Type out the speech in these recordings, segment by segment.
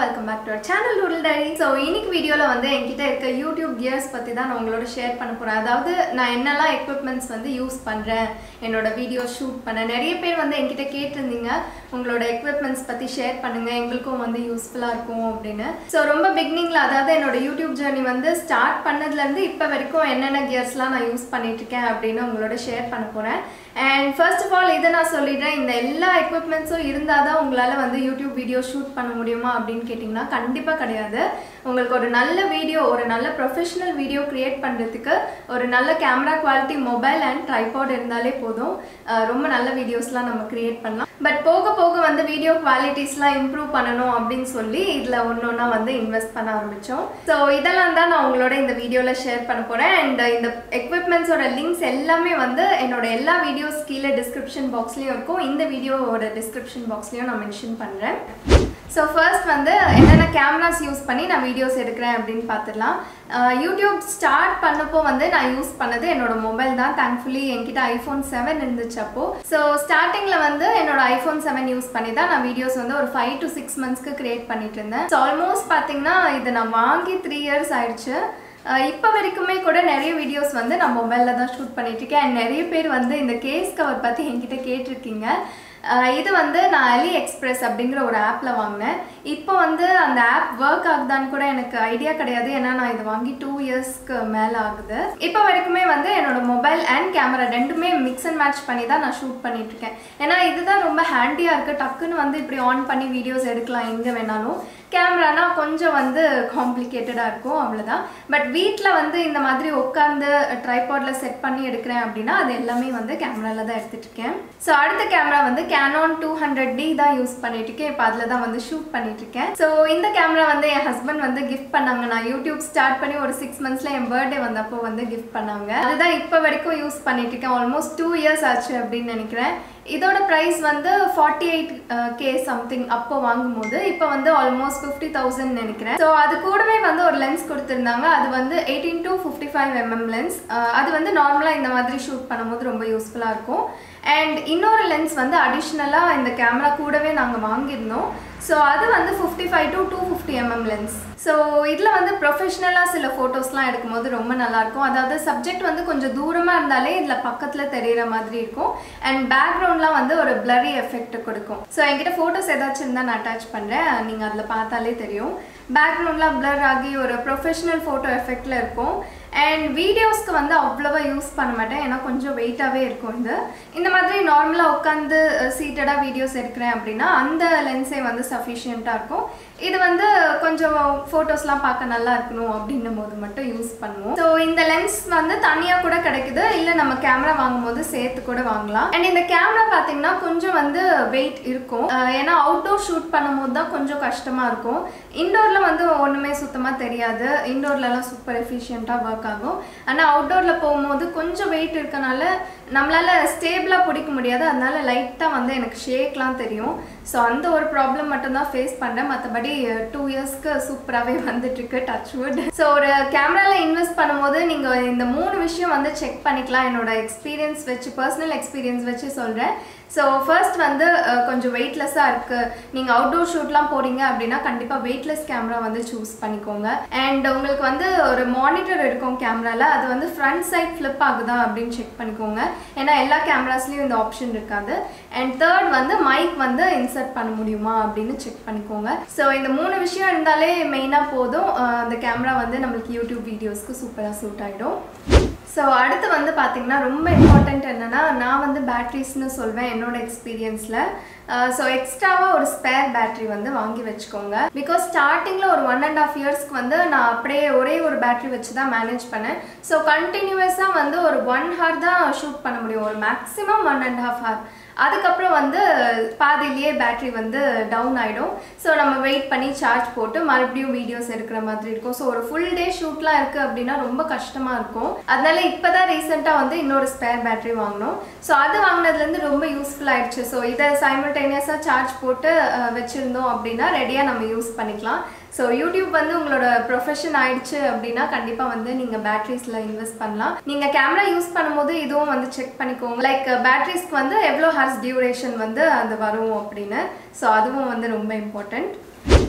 welcome back to our channel doodle diary so இன்னைக்கு வீடியோவில் வந்து என்கிட்ட இருக்க யூடியூப் கியர்ஸ் பற்றி தான் நான் உங்களோட ஷேர் பண்ண போகிறேன் அதாவது நான் என்னெல்லாம் எக்யூப்மெண்ட்ஸ் வந்து யூஸ் பண்ணுறேன் என்னோட வீடியோ ஷூட் பண்ண நிறைய பேர் வந்து என்கிட்ட கேட்டிருந்தீங்க உங்களோட எக்யூப்மெண்ட்ஸ் பற்றி ஷேர் பண்ணுங்கள் எங்களுக்கும் வந்து யூஸ்ஃபுல்லாக இருக்கும் அப்படின்னு ஸோ ரொம்ப பிகினிங்கில் அதாவது என்னோட யூடியூப் ஜேர்னி வந்து ஸ்டார்ட் பண்ணதுலேருந்து இப்போ வரைக்கும் என்னென்ன கியர்ஸ்லாம் நான் யூஸ் பண்ணிட்டு இருக்கேன் அப்படின்னு உங்களோட ஷேர் பண்ண போகிறேன் அண்ட் ஃபர்ஸ்ட் ஆஃப் ஆல் இதை நான் சொல்லிடுறேன் இந்த எல்லா எக்யூப்மெண்ட்ஸும் இருந்தால் தான் உங்களால் வந்து யூடியூப் வீடியோ ஷூட் பண்ண முடியுமா அப்படின்னு கேட்டிங்கன்னா கண்டிப்பாக கிடையாது உங்களுக்கு ஒரு நல்ல வீடியோ ஒரு நல்ல ப்ரொஃபஷனல் வீடியோ க்ரியேட் பண்ணுறதுக்கு ஒரு நல்ல camera quality mobile and tripod இருந்தாலே போதும் அஹ் ரொம்ப நல்ல வீடியோஸ்லாம் நம்ம க்ரியேட் பண்ணலாம் பட் போக போக வந்து வீடியோ குவாலிட்டிஸ்லாம் இம்ப்ரூவ் பண்ணணும் அப்படின்னு சொல்லி இதில் ஒன்று ஒன்றா வந்து இன்வெஸ்ட் பண்ண ஆரம்பித்தோம் ஸோ இதெல்லாம் தான் நான் உங்களோட இந்த வீடியோவில் ஷேர் பண்ண போகிறேன் அண்ட் இந்த எக்யூப்மெண்ட்ஸோட லிங்க்ஸ் எல்லாமே வந்து என்னோட எல்லா வீடியோஸ் கீழே டிஸ்கிரிப்ஷன் பாக்ஸ்லேயும் இருக்கும் இந்த வீடியோவோட டிஸ்கிரிப்ஷன் பாக்ஸ்லேயும் நான் மென்ஷன் பண்ணுறேன் ஸோ ஃபர்ஸ்ட் வந்து என்னென்ன கேமராஸ் யூஸ் பண்ணி நான் வீடியோஸ் எடுக்கிறேன் அப்படின்னு பார்த்துடலாம் யூடியூப் ஸ்டார்ட் பண்ணப்போ வந்து நான் யூஸ் பண்ணது என்னோட மொபைல் தான் தேங்க்ஃபுல்லி என்கிட்ட ஐஃபோன் செவன் இருந்துச்சு அப்போ ஸோ ஸ்டார்டிங்கில் வந்து என்னோட ஐஃபோன் செவன் யூஸ் பண்ணி தான் நான் வீடியோஸ் வந்து ஒரு ஃபைவ் டு சிக்ஸ் மந்த்ஸ்க்கு கிரியேட் பண்ணிட்டு இருந்தேன் ஸோ ஆல்மோஸ்ட் பார்த்தீங்கன்னா இது நான் வாங்கி த்ரீ இயர்ஸ் ஆயிடுச்சு இப்போ வரைக்குமே கூட நிறைய வீடியோஸ் வந்து நான் மொபைலில் தான் ஷூட் பண்ணிட்டு இருக்கேன் அண்ட் நிறைய பேர் வந்து இந்த கேஸ் கவர் பற்றி என்கிட்ட கேட்டிருக்கீங்க அஹ் இது வந்து நான் அலி எக்ஸ்பிரஸ் அப்படிங்கிற ஒரு ஆப்பில் வாங்கினேன் இப்போ வந்து அந்த ஆப் ஒர்க் ஆகுதான்னு கூட எனக்கு ஐடியா கிடையாது ஏன்னா நான் இது வாங்கி டூ இயர்ஸ்க்கு மேலே ஆகுது இப்போ வரைக்குமே வந்து என்னோட மொபைல் அண்ட் கேமரா ரெண்டுமே மிக்ஸ் அண்ட் மேட்ச் பண்ணி தான் நான் ஷூட் பண்ணிட்டு இருக்கேன் ஏன்னா இதுதான் ரொம்ப ஹேண்டியாக இருக்குது டக்குன்னு வந்து இப்படி ஆன் பண்ணி வீடியோஸ் எடுக்கலாம் எங்கே வேணாலும் கேமரானா கொஞ்சம் வந்து காம்ப்ளிகேட்டடாக இருக்கும் அவ்வளோதான் பட் வீட்டில் வந்து இந்த மாதிரி உட்காந்து ட்ரைபாடில் செட் பண்ணி எடுக்கிறேன் அப்படின்னா அது எல்லாமே வந்து கேமராவில் தான் எடுத்துகிட்டு இருக்கேன் ஸோ அடுத்த கேமரா வந்து கேனான் டூ ஹண்ட்ரட் டி தான் யூஸ் பண்ணிட்டு இருக்கேன் இப்போ அதில் தான் வந்து ஷூட் பண்ணிட்டு இருக்கேன் ஸோ இந்த கேமரா வந்து என் ஹஸ்பண்ட் வந்து கிஃப்ட் பண்ணாங்க நான் யூடியூப் ஸ்டார்ட் பண்ணி ஒரு சிக்ஸ் மந்த்ஸில் என் பர்த்டே வந்தப்போ வந்து கிஃப்ட் பண்ணாங்க அதுதான் இப்போ வரைக்கும் யூஸ் பண்ணிட்டு இருக்கேன் ஆல்மோஸ்ட் டூ இயர்ஸ் ஆச்சு அப்படின்னு நினைக்கிறேன் இதோட ப்ரைஸ் வந்து ஃபார்ட்டி எயிட் கே சம்திங் அப்போ வாங்கும்போது இப்போ வந்து ஆல்மோஸ்ட் ஃபிஃப்டி தௌசண்ட் நினைக்கிறேன் ஸோ அது கூடவே வந்து ஒரு லென்ஸ் கொடுத்துருந்தாங்க அது வந்து eighteen to fifty five mm lens அது வந்து நார்மலாக இந்த மாதிரி ஷூட் பண்ணும்போது ரொம்ப யூஸ்ஃபுல்லாக இருக்கும் அண்ட் இன்னொரு லென்ஸ் வந்து அடிஷ்னலாக இந்த கேமரா கூடவே நாங்கள் வாங்கியிருந்தோம் ஸோ அது வந்து fifty five to two fifty mm lens so இதில் வந்து ப்ரொஃபஷ்னலாக சில ஃபோட்டோஸ்லாம் எடுக்கும்போது ரொம்ப நல்லாயிருக்கும் அதாவது சப்ஜெக்ட் வந்து கொஞ்சம் தூரமாக இருந்தாலே இதில் பக்கத்தில் தெரிகிற மாதிரி இருக்கும் அண்ட் பேக்ரவுண்ட்லாம் வந்து ஒரு பிளரி எஃபெக்ட் கொடுக்கும் ஸோ என்கிட்ட ஃபோட்டோஸ் ஏதாச்சும் இருந்தால் நான் அட்டாச் பண்ணுறேன் நீங்கள் அதில் பார்த்தாலே தெரியும் பேக்ரவுண்ட்லாம் பிளர் ஆகி ஒரு ப்ரொஃபஷ்னல் ஃபோட்டோ எஃபெக்டில் இருக்கும் அண்ட் வீடியோஸ்க்கு வந்து அவ்வளோவா யூஸ் பண்ண மாட்டேன் ஏன்னா கொஞ்சம் வெயிட்டாகவே இருக்கும் இது இந்த மாதிரி நார்மலாக உட்காந்து சீட்டடாக வீடியோஸ் எடுக்கிறேன் அப்படின்னா அந்த லென்ஸே வந்து சஃபிஷியண்ட்டாக இருக்கும் இது வந்து கொஞ்சம் ஃபோட்டோஸ்லாம் பார்க்க நல்லா இருக்கணும் அப்படின்னும் போது மட்டும் யூஸ் பண்ணுவோம் ஸோ இந்த லென்ஸ் வந்து தனியாக கூட கிடைக்குது இல்லை நம்ம கேமரா வாங்கும்போது சேர்த்து கூட வாங்கலாம் அண்ட் இந்த கேமரா பார்த்தீங்கன்னா கொஞ்சம் வந்து வெயிட் இருக்கும் அஹ் ஏன்னா அவுட்டோர் ஷூட் பண்ணும்போது தான் கொஞ்சம் கஷ்டமாக இருக்கும் இண்டோரில் வந்து ஒன்றுமே சுத்தமாக தெரியாது இண்டோர்லலாம் சூப்பர் எஃபிஷியண்ட்டாக ஒர்க் ஆகும் ஆனால் அவுட்டோரில் போகும்போது கொஞ்சம் வெயிட் இருக்கனால நம்மளால் ஸ்டேபிளாக பிடிக்க முடியாது அதனால லைட்டாக வந்து எனக்கு ஷேக்லாம் தெரியும் ஸோ அந்த ஒரு ப்ராப்ளம் மட்டும்தான் ஃபேஸ் பண்ணுறேன் மற்றபடி டூ இயர்ஸ்க்கு சூப்பராகவே வந்துட்டுருக்கு டச் வுட் ஸோ ஒரு கேமராவில் இன்வெஸ்ட் பண்ணும்போது நீங்கள் இந்த மூணு விஷயம் வந்து செக் பண்ணிக்கலாம் என்னோட எக்ஸ்பீரியன்ஸ் வச்சு பர்சனல் எக்ஸ்பீரியன்ஸ் வச்சு சொல்கிறேன் ஸோ ஃபர்ஸ்ட் வந்து அஹ், கொஞ்சம் வெயிட்லெஸ்ஸாக இருக்குது நீங்கள் அவுட்டோர் ஷூட்லாம் போகிறீங்க அப்படின்னா கண்டிப்பாக வெயிட்லெஸ் கேமரா வந்து சூஸ் பண்ணிக்கோங்க அண்ட் உங்களுக்கு வந்து ஒரு மானிட்டர் இருக்கும் கேமராவில் அது வந்து ஃப்ரண்ட் சைட் ஃப்ளிப் ஆகுதா அப்படின்னு செக் பண்ணிக்கோங்க ஏன்னா எல்லா கேமராஸ்லேயும் இந்த ஆப்ஷன் இருக்காது அண்ட் தேர்ட் வந்து மைக் வந்து இன்சர்ட் பண்ண முடியுமா அப்படின்னு செக் பண்ணிக்கோங்க ஸோ இந்த மூணு விஷயம் இருந்தாலே மெயினாக போதும் அஹ், அந்த கேமரா வந்து நம்மளுக்கு யூடியூப் வீடியோஸ்க்கு சூப்பராக சூட் ஆகிடும் ஸோ அடுத்து வந்து பார்த்தீங்கன்னா ரொம்ப இம்பார்ட்டண்ட் என்னென்னா நான் வந்து பேட்ரிஸ்னு சொல்வேன் என்னோட எக்ஸ்பீரியன்ஸில் ஸோ எக்ஸ்ட்ராவாக ஒரு ஸ்பேர் பேட்ரி வந்து வாங்கி வச்சுக்கோங்க பிகாஸ் ஸ்டார்டிங்கில் ஒரு ஒன் அண்ட் ஆஃப் இயர்ஸ்க்கு வந்து நான் அப்படியே ஒரே ஒரு பேட்ரி வச்சு தான் மேனேஜ் பண்ணேன் ஸோ கண்டினியூஸாக வந்து ஒரு ஒன் ஹவர் தான் ஷூட் பண்ண முடியும் ஒரு maximum one and half hour அதுக்கப்புறம் வந்து பாதியிலேயே பேட்ரி வந்து டவுன் ஆகிடும் ஸோ நம்ம வெயிட் பண்ணி சார்ஜ் போட்டு மறுபடியும் வீடியோஸ் எடுக்கிற மாதிரி இருக்கும் ஸோ ஒரு ஃபுல் டே ஷூட்லாம் இருக்குது அப்படின்னா ரொம்ப கஷ்டமாக இருக்கும் அதனால இப்போ தான் ரீசெண்டாக வந்து இன்னொரு ஸ்பேர் பேட்ரி வாங்கினோம் ஸோ அது வாங்கினதுலேருந்து ரொம்ப யூஸ்ஃபுல் ஆயிடுச்சு ஸோ இதை சைமல்டேனியஸாக சார்ஜ் போட்டு அஹ், வச்சுருந்தோம் அப்படின்னா ரெடியாக நம்ம யூஸ் பண்ணிக்கலாம் ஸோ யூடியூப் வந்து உங்களோட ப்ரொஃபஷன் ஆயிடுச்சு அப்படின்னா கண்டிப்பாக வந்து நீங்கள் பேட்டரிஸில் இன்வெஸ்ட் பண்ணலாம் நீங்கள் கேமரா யூஸ் பண்ணும்போது இதுவும் வந்து செக் பண்ணிக்கோங்க லைக் பேட்டரிஸ்க்கு வந்து எவ்வளோ ஹார்ஸ் டியூரேஷன் வந்து அது வரும் அப்படின்னு ஸோ அதுவும் வந்து ரொம்ப இம்பார்ட்டண்ட்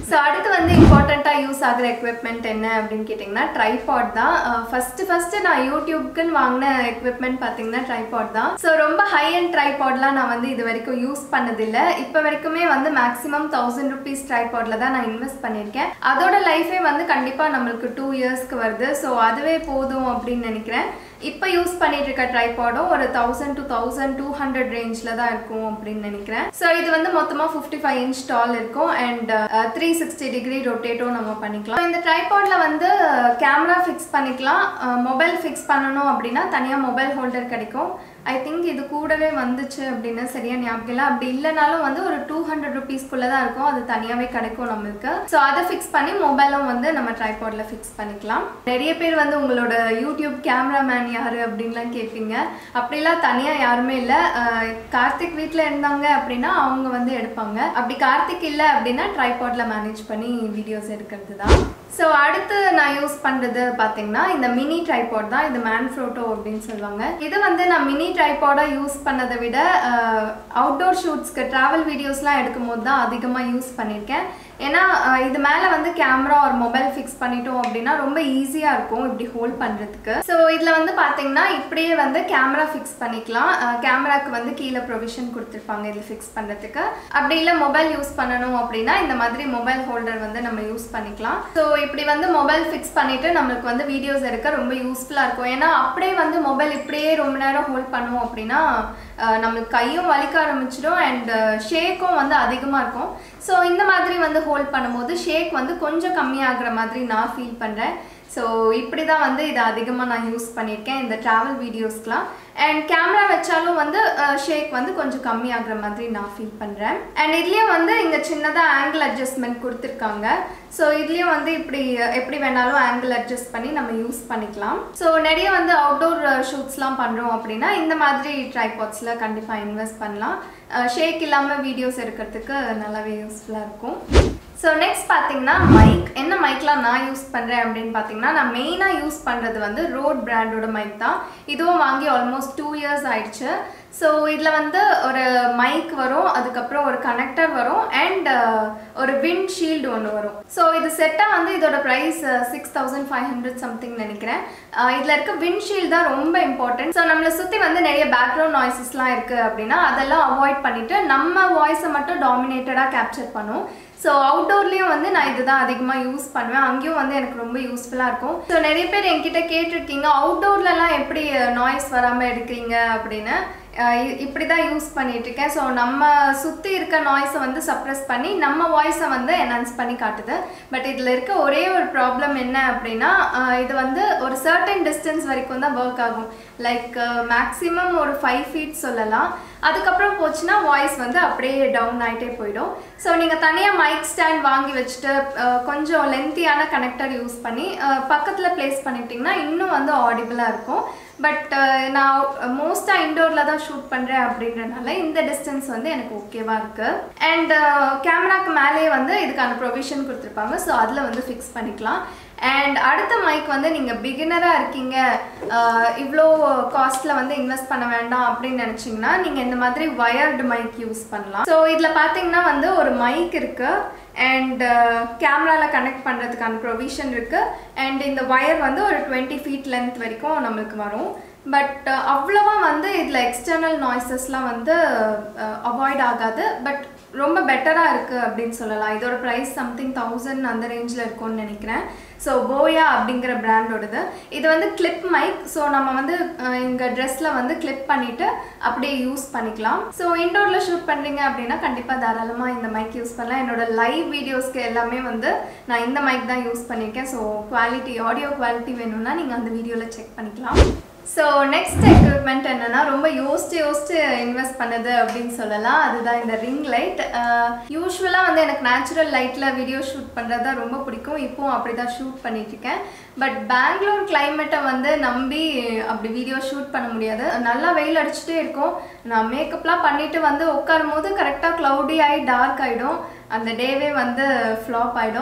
ஸோ அடுத்து வந்து இம்பார்ட்டண்ட்டாக யூஸ் ஆகுற எக்விப்மெண்ட் என்ன அப்படின்னு கேட்டிங்கன்னா ட்ரைபாட் தான் ஃபஸ்ட்டு ஃபஸ்ட்டு நான் யூடியூப்க்குன்னு வாங்கின எக்விப்மெண்ட் பார்த்தீங்கன்னா ட்ரைபாட் தான் ஸோ ரொம்ப ஹை அண்ட் ட்ரைபாட்லாம் நான் வந்து இது வரைக்கும் யூஸ் பண்ணதில்லை இப்போ வரைக்குமே வந்து மேக்ஸிமம் தௌசண்ட் ருபீஸ் ட்ரைபாட்ல தான் நான் இன்வெஸ்ட் பண்ணியிருக்கேன் அதோட லைஃபே வந்து கண்டிப்பாக நம்மளுக்கு டூ இயர்ஸ்க்கு வருது ஸோ அதுவே போதும் அப்படின்னு நினைக்கிறேன் இப்போ யூஸ் பண்ணிட்டு இருக்க ட்ரைபாடும் ஒரு thousand to thousand two hundred ரேஞ்சில் தான் இருக்கும் அப்படின்னு நினைக்கிறேன் ஸோ இது வந்து மொத்தமாக ஃபிஃப்டி ஃபைவ் இன்ச் டால் இருக்கும் அண்ட் த்ரீ சிக்ஸ்டி டிகிரி ரொட்டேட்டும் நம்ம பண்ணிக்கலாம் இந்த ட்ரைபாட்ல வந்து கேமரா ஃபிக்ஸ் பண்ணிக்கலாம் மொபைல் ஃபிக்ஸ் பண்ணணும் அப்படின்னா தனியாக மொபைல் ஹோல்டர் கிடைக்கும் ஐ திங்க் இது கூடவே வந்துச்சு அப்படின்னு சரியா ஞாபகம் இல்லை அப்படி இல்லைனாலும் வந்து ஒரு டூ ஹண்ட்ரட் ருபீஸ்க்குள்ளே தான் இருக்கும் அது தனியாகவே கிடைக்கும் நம்மளுக்கு ஸோ அதை ஃபிக்ஸ் பண்ணி மொபைலும் வந்து நம்ம ட்ரைபாடில் ஃபிக்ஸ் பண்ணிக்கலாம் நிறைய பேர் வந்து உங்களோட யூடியூப் கேமராமேன் யார் அப்படின்லாம் கேட்பீங்க அப்படிலாம் தனியாக யாருமே இல்லை கார்த்திக் வீட்டில் இருந்தாங்க அப்படின்னா அவங்க வந்து எடுப்பாங்க அப்படி கார்த்திக் இல்லை அப்படின்னா ட்ரைபாடில் மேனேஜ் பண்ணி வீடியோஸ் எடுக்கிறது தான் ஸோ அடுத்து நான் யூஸ் பண்ணுறது பார்த்தீங்கன்னா இந்த மினி ட்ரைபாட் தான் இது மேன்ஃப்ரோட்டோ அப்படின்னு சொல்லுவாங்க இது வந்து நான் மினி ட்ரைபாடாக யூஸ் பண்ணதை விட அவுட்டோர் ஷூட்ஸ்க்கு ட்ராவல் வீடியோஸ்லாம் எடுக்கும் போது தான் அதிகமாக யூஸ் பண்ணியிருக்கேன் ஏன்னா அஹ், இது மேலே வந்து கேமரா ஒரு மொபைல் ஃபிக்ஸ் பண்ணிட்டோம் அப்படின்னா ரொம்ப ஈஸியாக இருக்கும் இப்படி ஹோல்ட் பண்ணுறதுக்கு ஸோ இதில் வந்து பார்த்தீங்கன்னா இப்படியே வந்து கேமரா ஃபிக்ஸ் பண்ணிக்கலாம் கேமராக்கு வந்து கீழே ப்ரொவிஷன் கொடுத்துருப்பாங்க இதில் ஃபிக்ஸ் பண்ணுறதுக்கு அப்படி இல்லை மொபைல் யூஸ் பண்ணணும் அப்படின்னா இந்த மாதிரி மொபைல் ஹோல்டர் வந்து நம்ம யூஸ் பண்ணிக்கலாம் ஸோ இப்படி வந்து மொபைல் ஃபிக்ஸ் பண்ணிட்டு நம்மளுக்கு வந்து வீடியோஸ் எடுக்க ரொம்ப யூஸ்ஃபுல்லாக இருக்கும் ஏன்னா அப்படியே வந்து மொபைல் இப்படியே ரொம்ப நேரம் ஹோல்ட் பண்ணுவோம் அப்படின்னா அஹ், நம்மளுக்கு கையும் வலிக்க ஆரம்பிச்சிடும் அண்ட் ஷேக்கும் வந்து அதிகமாக இருக்கும் ஸோ இந்த மாதிரி வந்து ஹோல்ட் பண்ணும்போது ஷேக் வந்து கொஞ்சம் கம்மியாகிற மாதிரி நான் ஃபீல் பண்ணுறேன் ஸோ இப்படி தான் வந்து இதை அதிகமாக நான் யூஸ் பண்ணியிருக்கேன் இந்த ட்ராவல் வீடியோஸ்க்குலாம் அண்ட் கேமரா வச்சாலும் வந்து ஷேக் வந்து கொஞ்சம் கம்மியாகிற மாதிரி நான் ஃபீல் பண்ணுறேன் அண்ட் இதுலேயும் வந்து இங்கே சின்னதாக ஆங்கிள் அட்ஜஸ்ட்மெண்ட் கொடுத்துருக்காங்க ஸோ இதுலேயும் வந்து இப்படி எப்படி வேணாலும் ஆங்கிள் அட்ஜஸ்ட் பண்ணி நம்ம யூஸ் பண்ணிக்கலாம் ஸோ நிறைய வந்து அவுட்டோர் ஷூட்ஸ்லாம் பண்ணுறோம் அப்படின்னா இந்த மாதிரி ட்ரைபாட்ஸில் கண்டிப்பாக இன்வெஸ்ட் பண்ணலாம் ஷேக் இல்லாமல் வீடியோஸ் எடுக்கிறதுக்கு நல்லாவே யூஸ்ஃபுல்லாக இருக்கும் ஸோ நெக்ஸ்ட் பார்த்தீங்கன்னா மைக் என்ன மைக்லாம் நான் யூஸ் பண்ணுறேன் அப்படின்னு பார்த்தீங்கன்னா நான் மெயினாக யூஸ் பண்ணுறது வந்து ரோட் பிராண்டோட மைக் தான் இதுவும் வாங்கி ஆல்மோஸ்ட் டூ இயர்ஸ் ஆயிடுச்சு ஸோ இதில் வந்து ஒரு மைக் வரும் அதுக்கப்புறம் ஒரு கனெக்டர் வரும் அண்ட் ஒரு விண்ட் ஷீல்டு ஒன்று வரும் ஸோ இது செட்டாக வந்து இதோட price six thousand five hundred something நினைக்கிறேன் இதில் இருக்க விண்ட் ஷீல்டு தான் ரொம்ப இம்பார்ட்டன்ட் ஸோ நம்மளை சுற்றி வந்து நிறைய பேக்ரவுண்ட் நாய்ஸஸ்லாம் இருக்குது அப்படின்னா அதெல்லாம் அவாய்ட் பண்ணிவிட்டு நம்ம வாய்ஸை மட்டும் டாமினேட்டடாக கேப்சர் பண்ணும் ஸோ அவுட்டோர்லேயும் வந்து நான் இதுதான் அதிகமாக யூஸ் பண்ணுவேன் அங்கேயும் வந்து எனக்கு ரொம்ப யூஸ்ஃபுல்லாக இருக்கும் ஸோ நிறைய பேர் என்கிட்ட கேட்டிருக்கீங்க அவுட்டோர்லலாம் எப்படி நாய்ஸ் வராமல் எடுக்கிறீங்க அப்படின்னு அஹ் இ- இப்படி தான் யூஸ் பண்ணிட்டு இருக்கேன் ஸோ நம்ம சுற்றி இருக்க நாய்ஸை வந்து சப்ரஸ் பண்ணி நம்ம வாய்ஸை வந்து என்ஹான்ஸ் பண்ணி காட்டுது பட் இதில் இருக்க ஒரே ஒரு ப்ராப்ளம் என்ன அப்படின்னா அஹ் இது வந்து ஒரு சர்டன் டிஸ்டன்ஸ் வரைக்கும் தான் ஒர்க் ஆகும் லைக் மேக்ஸிமம் ஒரு ஃபைவ் ஃபீட் சொல்லலாம் அதுக்கப்புறம் போச்சுன்னா வாய்ஸ் வந்து அப்படியே டவுன் ஆகிட்டே போயிடும் ஸோ நீங்கள் தனியாக மைக் ஸ்டாண்ட் வாங்கி வச்சுட்டு அஹ், கொஞ்சம் லென்த்தியான கனெக்டர் யூஸ் பண்ணி பக்கத்தில் ப்ளேஸ் பண்ணிட்டீங்கன்னா இன்னும் வந்து ஆடிபிளாக இருக்கும் பட் நான் மோஸ்ட்டாக இன்டோரில் தான் ஷூட் பண்ணுறேன் அப்படின்றனால இந்த டிஸ்டன்ஸ் வந்து எனக்கு ஓகேவாக இருக்குது அண்ட் கேமராக்கு மேலேயே வந்து இதுக்கான ப்ரொவிஷன் கொடுத்துருப்பாங்க ஸோ அதில் வந்து ஃபிக்ஸ் பண்ணிக்கலாம் அண்ட் அடுத்த மைக் வந்து நீங்கள் பிகினராக இருக்கீங்க அஹ், இவ்வளோ காஸ்ட்டில் வந்து இன்வெஸ்ட் பண்ண வேண்டாம் அப்படின்னு நினச்சிங்கன்னா நீங்கள் இந்த மாதிரி வயர்டு மைக் யூஸ் பண்ணலாம் ஸோ இதில் பார்த்தீங்கன்னா வந்து ஒரு மைக் இருக்குது அண்ட் கேமராவில் கனெக்ட் பண்ணுறதுக்கான ப்ரொவிஷன் இருக்குது அண்ட் இந்த ஒயர் வந்து ஒரு டுவெண்ட்டி ஃபீட் லென்த் வரைக்கும் நம்மளுக்கு வரும் பட் அவ்வளவா வந்து இதில் எக்ஸ்டர்னல் நாய்ஸஸ்லாம் வந்து அவாய்ட் ஆகாது பட் ரொம்ப பெட்டராக இருக்குது அப்படின்னு சொல்லலாம் இதோட ப்ரைஸ் சம்திங் தௌசண்ட் அந்த ரேஞ்சில் இருக்கும்னு நினைக்கிறேன் ஸோ போயா அப்படிங்கிற பிராண்டோடது இது வந்து கிளிப் மைக் ஸோ நம்ம வந்து இங்கே ட்ரெஸ்ஸில் வந்து கிளிப் பண்ணிவிட்டு அப்படியே யூஸ் பண்ணிக்கலாம் ஸோ இன்டோரில் ஷூட் பண்ணுறீங்க அப்படின்னா கண்டிப்பாக தாராளமாக இந்த மைக் யூஸ் பண்ணலாம் என்னோட லைவ் வீடியோஸ்க்கு எல்லாமே வந்து நான் இந்த மைக் தான் யூஸ் பண்ணியிருக்கேன் ஸோ குவாலிட்டி ஆடியோ குவாலிட்டி வேணும்னா நீங்கள் அந்த வீடியோவில் செக் பண்ணிக்கலாம் ஸோ நெக்ஸ்ட் எக்யூப்மெண்ட் என்னன்னா ரொம்ப யோசிச்சு யோசிச்சு இன்வெஸ்ட் பண்ணது அப்படின்னு சொல்லலாம் அதுதான் இந்த ரிங் லைட் யூஸ்வலாக வந்து எனக்கு நேச்சுரல் லைட்டில் வீடியோ ஷூட் பண்ணுறது தான் ரொம்ப பிடிக்கும் இப்போவும் அப்படி தான் ஷூட் பண்ணிட்டு இருக்கேன் பட் பெங்களூர் கிளைமேட்டை வந்து நம்பி அப்படி வீடியோ ஷூட் பண்ண முடியாது நல்லா வெயில் அடிச்சுட்டே இருக்கும் நான் மேக்கப்லாம் பண்ணிட்டு வந்து உட்காரும் போது கரெக்டாக க்ளவுடி ஆகி டார்க் ஆகிடும் அந்த டேவே வந்து ஃப்ளாப் ஆகிடும்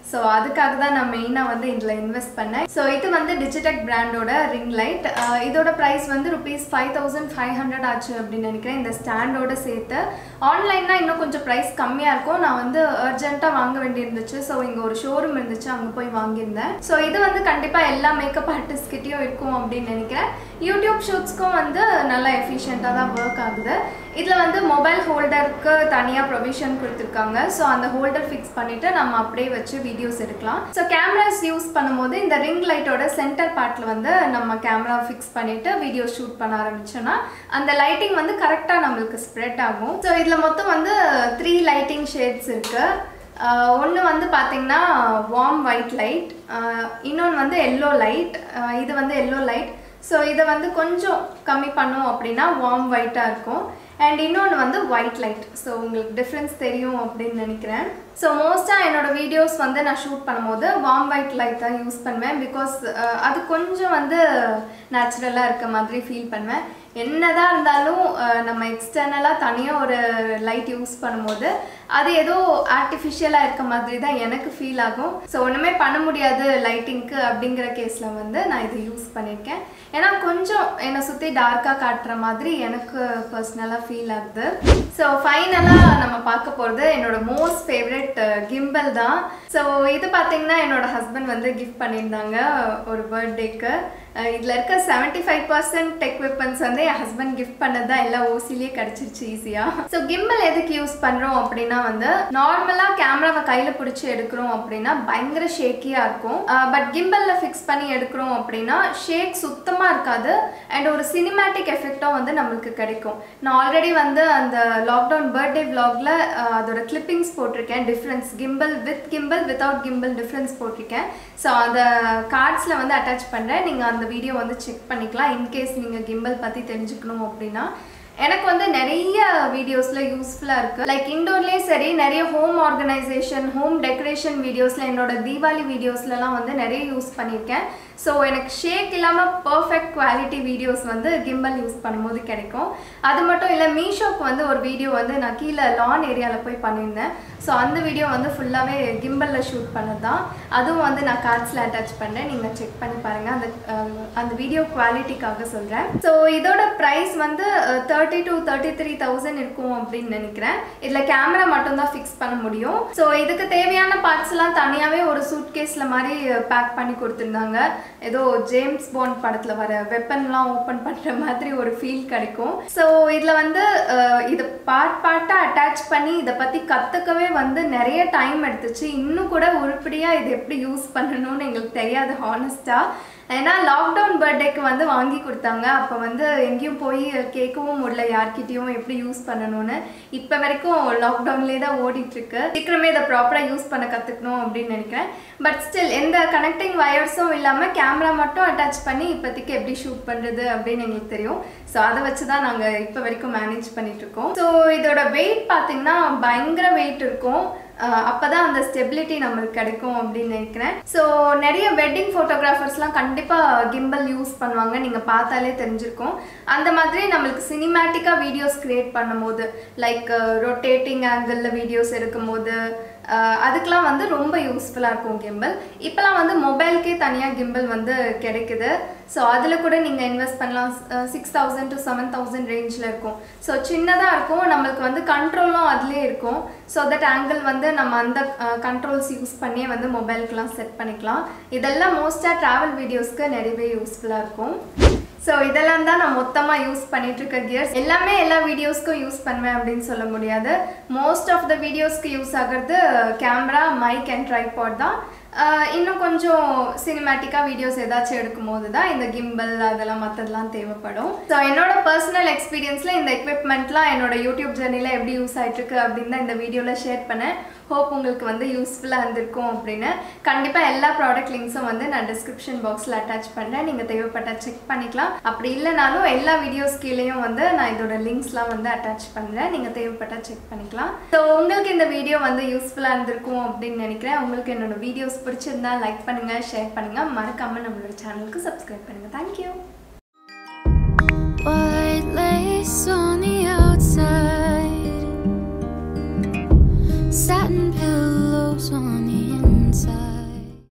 ஸோ அதுக்காக தான் நான் மெயினாக வந்து இதில் இன்வெஸ்ட் பண்ணேன் ஸோ இது வந்து டிஜிடெக் பிராண்டோட ரிங் லைட் இதோட ப்ரைஸ் வந்து rupees five thousand five hundred ஆச்சு அப்படின்னு நினைக்கிறேன் இந்த ஸ்டாண்டோட சேர்த்து ஆன்லைன்னா இன்னும் கொஞ்சம் ப்ரைஸ் கம்மியாக இருக்கும் நான் வந்து அர்ஜென்ட்டாக வாங்க வேண்டியிருந்துச்சு ஸோ இங்கே ஒரு ஷோரூம் இருந்துச்சு அங்கே போய் வாங்கியிருந்தேன் ஸோ இது வந்து கண்டிப்பாக எல்லா மேக்கப் ஆர்டிஸ்ட்கிட்டையும் இருக்கும் அப்படின்னு நினைக்கிறேன் யூடியூப் ஷூட்ஸ்க்கும் வந்து நல்லா எஃபிஷியண்ட்டாக தான் ஒர்க் ஆகுது இதில் வந்து மொபைல் ஹோல்டருக்கு தனியாக ப்ரொவிஷன் கொடுத்துருக்காங்க ஸோ அந்த ஹோல்டர் ஃபிக்ஸ் பண்ணிவிட்டு நம்ம அப்படியே வச்சு வீடியோஸ் எடுக்கலாம் ஸோ கேமராஸ் யூஸ் பண்ணும்போது இந்த ரிங் லைட்டோட சென்டர் பார்ட்டில் வந்து நம்ம கேமரா ஃபிக்ஸ் பண்ணிவிட்டு வீடியோ ஷூட் பண்ண ஆரம்பிச்சோன்னா அந்த லைட்டிங் வந்து கரெக்டாக நம்மளுக்கு ஸ்ப்ரெட் ஆகும் ஸோ இதில் மொத்தம் வந்து த்ரீ லைட்டிங் ஷேட்ஸ் இருக்குது ஒன்று வந்து பார்த்தீங்கன்னா வார்ம் ஒயிட் லைட் இன்னொன்று வந்து எல்லோ லைட் இது வந்து எல்லோ லைட் ஸோ இதை வந்து கொஞ்சம் கம்மி பண்ணோம் அப்படின்னா வார்ம் ஒயிட்டாக இருக்கும் அண்ட் இன்னொன்று வந்து ஒயிட் லைட் ஸோ உங்களுக்கு டிஃப்ரென்ஸ் தெரியும் அப்படின்னு நினைக்கிறேன் ஸோ மோஸ்ட்டாக என்னோட வீடியோஸ் வந்து நான் ஷூட் பண்ணும்போது வார்ம் ஒயிட் லைட் தான் யூஸ் பண்ணுவேன் பிகாஸ் அது கொஞ்சம் வந்து நேச்சுரலாக இருக்க மாதிரி ஃபீல் பண்ணுவேன் என்னதான் இருந்தாலும் நம்ம எக்ஸ்டர்னலாக தனியாக ஒரு லைட் யூஸ் பண்ணும்போது அது ஏதோ ஆர்டிஃபிஷியலாக இருக்க மாதிரி தான் எனக்கு ஃபீல் ஆகும் ஸோ ஒன்றுமே பண்ண முடியாது லைட்டிங்க்கு அப்படிங்கிற கேஸில் வந்து நான் இது யூஸ் பண்ணியிருக்கேன் ஏன்னா கொஞ்சம் என்னை சுற்றி டார்க்காக காட்டுற மாதிரி எனக்கு பர்சனலாக ஃபீல் ஆகுது ஸோ ஃபைனலாக நம்ம பார்க்க போகிறது என்னோட மோஸ்ட் ஃபேவரட் கிம்பல் தான் ஸோ இது பார்த்தீங்கன்னா என்னோட ஹஸ்பண்ட் வந்து கிஃப்ட் பண்ணியிருந்தாங்க ஒரு பர்த்டேக்கு இதில் இருக்க செவன்ட்டி ஃபைவ் பர்சன்ட் எக்யூப்மெண்ட்ஸ் வந்து என் ஹஸ்பண்ட் கிஃப்ட் பண்ணது தான் எல்லாம் ஓசிலேயே கிடச்சிருச்சு ஈஸியாக ஸோ கிம்பல் எதுக்கு யூஸ் பண்ணுறோம் அப்படின்னா வந்து நார்மலாக கேமராவை கையில் பிடிச்சி எடுக்கிறோம் அப்படின்னா பயங்கர ஷேக்கியாக இருக்கும் பட் கிம்பலில் ஃபிக்ஸ் பண்ணி எடுக்கிறோம் அப்படின்னா ஷேக் சுத்தமாக இருக்காது அண்ட் ஒரு சினிமேட்டிக் எஃபெக்டும் வந்து நம்மளுக்கு கிடைக்கும் நான் ஆல்ரெடி வந்து அந்த லாக்டவுன் பர்த்டே விலாகில் அதோட கிளிப்பிங்ஸ் போட்டிருக்கேன் difference gimbal with gimbal without gimbal difference போட்டிருக்கேன் ஸோ அந்த கார்ட்ஸில் வந்து அட்டாச் பண்ணுறேன் நீங்கள் அந்த வீடியோ வந்து செக் பண்ணிக்கலாம் இன்கேஸ் நீங்கள் கிம்பல் பற்றி தெரிஞ்சுக்கணும் அப்படின்னா எனக்கு வந்து நிறைய வீடியோஸில் யூஸ்ஃபுல்லாக இருக்குது லைக் இண்டோர்லேயே சரி நிறைய ஹோம் ஆர்கனைசேஷன் ஹோம் டெக்கரேஷன் வீடியோஸில் என்னோட தீபாவளி வீடியோஸ்லலாம் வந்து நிறைய யூஸ் பண்ணியிருக்கேன் ஸோ எனக்கு ஷேக் இல்லாமல் பர்ஃபெக்ட் குவாலிட்டி வீடியோஸ் வந்து கிம்பல் யூஸ் பண்ணும்போது கிடைக்கும் அது மட்டும் இல்லை மீஷோக்கு வந்து ஒரு வீடியோ வந்து நான் கீழே லான் ஏரியாவில் போய் பண்ணியிருந்தேன் ஸோ அந்த வீடியோ வந்து ஃபுல்லாகவே கிம்பலில் ஷூட் பண்ணது தான் அதுவும் வந்து நான் கார்ட்ஸில் அட்டாச் பண்ணேன் நீங்கள் செக் பண்ணி பாருங்கள் அந்த அந்த வீடியோ குவாலிட்டிக்காக சொல்கிறேன் ஸோ இதோட ப்ரைஸ் வந்து thirty to thirty three thousand இருக்கும் அப்படின்னு நினைக்கிறேன் இதில் கேமரா மட்டும்தான் ஃபிக்ஸ் பண்ண முடியும் ஸோ இதுக்கு தேவையான பார்ட்ஸ்லாம் தனியாகவே ஒரு சூட் கேஸில் மாதிரி பேக் பண்ணி கொடுத்துருந்தாங்க ஏதோ ஜேம்ஸ் பாண்ட் படத்தில் வர வெப்பன்லாம் ஓப்பன் பண்ணுற மாதிரி ஒரு ஃபீல் கிடைக்கும் ஸோ இதில் வந்து இதை பார்ட் பார்ட்டாக அட்டாச் பண்ணி இதை பற்றி கற்றுக்கவே வந்து நிறைய டைம் எடுத்துச்சு இன்னும் கூட உருப்படியாக இது எப்படி யூஸ் பண்ணணும்னு எங்களுக்கு தெரியாது ஹானஸ்ட்டாக ஏன்னா லாக்டவுன் பர்த்டேக்கு வந்து வாங்கி கொடுத்தாங்க அப்போ வந்து எங்கேயும் போய் கேட்கவும் முடியல யார்கிட்டயும் எப்படி யூஸ் பண்ணணும்னு இப்போ வரைக்கும் லாக்டவுன்லேயே தான் ஓடிட்டுருக்கு சீக்கிரமே இதை ப்ராப்பராக யூஸ் பண்ண கற்றுக்கணும் அப்படின்னு நினைக்கிறேன் பட் ஸ்டில் எந்த கனெக்டிங் வயர்ஸும் இல்லாமல் கேமரா மட்டும் அட்டாச் பண்ணி இப்போதைக்கு எப்படி ஷூட் பண்ணுறது அப்படின்னு எங்களுக்கு தெரியும் ஸோ அதை வச்சு தான் நாங்கள் இப்போ வரைக்கும் மேனேஜ் பண்ணிகிட்ருக்கோம் ஸோ இதோட வெயிட் பார்த்திங்கன்னா பயங்கர வெயிட் இருக்கும் அப்போ தான் அந்த ஸ்டெபிலிட்டி நம்மளுக்கு கிடைக்கும் அப்படின்னு நினைக்கிறேன் ஸோ நிறைய வெட்டிங் ஃபோட்டோகிராஃபர்ஸ்லாம் கண்டிப்பாக கிம்பல் யூஸ் பண்ணுவாங்க நீங்கள் பார்த்தாலே தெரிஞ்சிருக்கும் அந்த மாதிரி நம்மளுக்கு சினிமேட்டிக்காக வீடியோஸ் க்ரியேட் பண்ணும்போது லைக் ரொட்டேட்டிங் ஆங்கிளில் வீடியோஸ் எடுக்கும்போது அதுக்கெலாம் வந்து ரொம்ப யூஸ்ஃபுல்லாக இருக்கும் கிம்பிள் இப்போலாம் வந்து மொபைலுக்கே தனியாக கிம்பிள் வந்து கிடைக்குது ஸோ அதில் கூட நீங்கள் இன்வெஸ்ட் பண்ணலாம் six thousand to seven thousand ரேஞ்சில் இருக்கும் ஸோ சின்னதாக இருக்கும் நம்மளுக்கு வந்து கண்ட்ரோலும் அதிலே இருக்கும் ஸோ தட் ஆங்கிள் வந்து நம்ம அந்த கண்ட்ரோல்ஸ் யூஸ் பண்ணியே வந்து மொபைலுக்கெலாம் செட் பண்ணிக்கலாம் இதெல்லாம் மோஸ்ட்டாக ட்ராவல் வீடியோஸ்க்கு நிறையவே யூஸ்ஃபுல்லாக இருக்கும் ஸோ இதெல்லாம் தான் நான் மொத்தமாக யூஸ் பண்ணிட்டு இருக்க கியர்ஸ் எல்லாமே எல்லா வீடியோஸ்க்கும் யூஸ் பண்ணுவேன் அப்படின்னு சொல்ல முடியாது மோஸ்ட் ஆஃப் த வீடியோஸ்க்கு யூஸ் ஆகிறது கேமரா மைக் அண்ட் ட்ரைபாட் தான் இன்னும் கொஞ்சம் சினிமேட்டிக்காக வீடியோஸ் ஏதாச்சும் எடுக்கும்போது தான் இந்த கிம்பல் அதெல்லாம் மற்றதெல்லாம் தேவைப்படும் ஸோ என்னோட பர்சனல் எக்ஸ்பீரியன்ஸில் இந்த எக்யூப்மெண்ட்லாம் என்னோட யூடியூப் ஜர்னியில் எப்படி யூஸ் ஆகிட்டுருக்கு அப்படின்னு தான் இந்த வீடியோவில் ஷேர் பண்ணேன் ஹோப் உங்களுக்கு வந்து யூஸ்ஃபுல்லாக இருந்திருக்கும் அப்படின்னு கண்டிப்பாக எல்லா ப்ராடக்ட் லிங்க்ஸும் வந்து நான் டிஸ்கிரிப்ஷன் பாக்ஸில் அட்டாச் பண்ணுறேன் நீங்கள் தேவைப்பட்டால் செக் பண்ணிக்கலாம் அப்படி இல்லைனாலும் எல்லா வீடியோஸ் கீழேயும் வந்து நான் இதோட லிங்க்ஸ்லாம் வந்து அட்டாச் பண்ணுறேன் நீங்கள் தேவைப்பட்டால் செக் பண்ணிக்கலாம் ஸோ உங்களுக்கு இந்த வீடியோ வந்து யூஸ்ஃபுல்லாக இருந்திருக்கும் அப்படின்னு நினைக்கிறேன் உங்களுக்கு என்னோட வீடியோஸ் பிடிச்சிருந்தா லைக் பண்ணுங்கள் ஷேர் பண்ணுங்கள் மறக்காமல் நம்மளோட சேனலுக்கு சப்ஸ்கிரைப் பண்ணுங்கள் thank you White lace on the